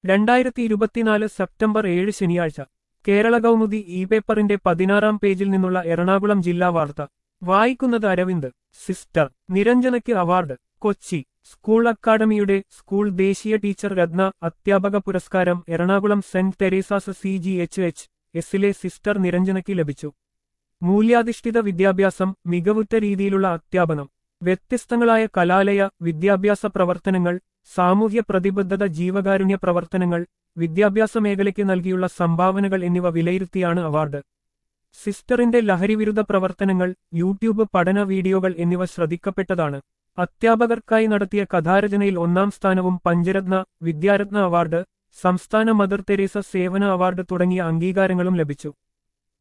രണ്ടായിരത്തി ഇരുപത്തിനാല് സെപ്റ്റംബർ ഏഴ് ശനിയാഴ്ച കേരള കൗമുദി ഇ പേപ്പറിന്റെ പതിനാറാം പേജിൽ നിന്നുള്ള എറണാകുളം ജില്ലാ വാർത്ത വായിക്കുന്നത് അരവിന്ദ് സിസ്റ്റർ നിരഞ്ജനയ്ക്ക് അവാർഡ് കൊച്ചി സ്കൂൾ അക്കാദമിയുടെ സ്കൂൾ ദേശീയ ടീച്ചർ രത്ന അധ്യാപക പുരസ്കാരം Ernakulam saint Teresa's C G H H എസിലെ സിസ്റ്റർ നിരഞ്ജനയ്ക്ക് ലഭിച്ചു മൂല്യാധിഷ്ഠിത വിദ്യാഭ്യാസം മികവുറ്റ രീതിയിലുള്ള അധ്യാപനം വ്യത്യസ്തങ്ങളായ കലാലയ വിദ്യാഭ്യാസ പ്രവർത്തനങ്ങൾ സാമൂഹ്യ പ്രതിബദ്ധത ജീവകാരുണ്യ പ്രവർത്തനങ്ങൾ വിദ്യാഭ്യാസ മേഖലയ്ക്ക് നൽകിയുള്ള സംഭാവനകൾ എന്നിവ വിലയിരുത്തിയാണ് അവാർഡ് സിസ്റ്ററിന്റെ ലഹരിവിരുദ്ധ പ്രവർത്തനങ്ങൾ യൂട്യൂബ് പഠന വീഡിയോകൾ എന്നിവ ശ്രദ്ധിക്കപ്പെട്ടതാണ് അധ്യാപകർക്കായി നടത്തിയ കഥാരചനയിൽ ഒന്നാം സ്ഥാനവും പഞ്ചരത്ന വിദ്യാരത്ന അവാർഡ് സംസ്ഥാന മദർ തെരേസ സേവന അവാർഡ് തുടങ്ങിയ അംഗീകാരങ്ങളും ലഭിച്ചു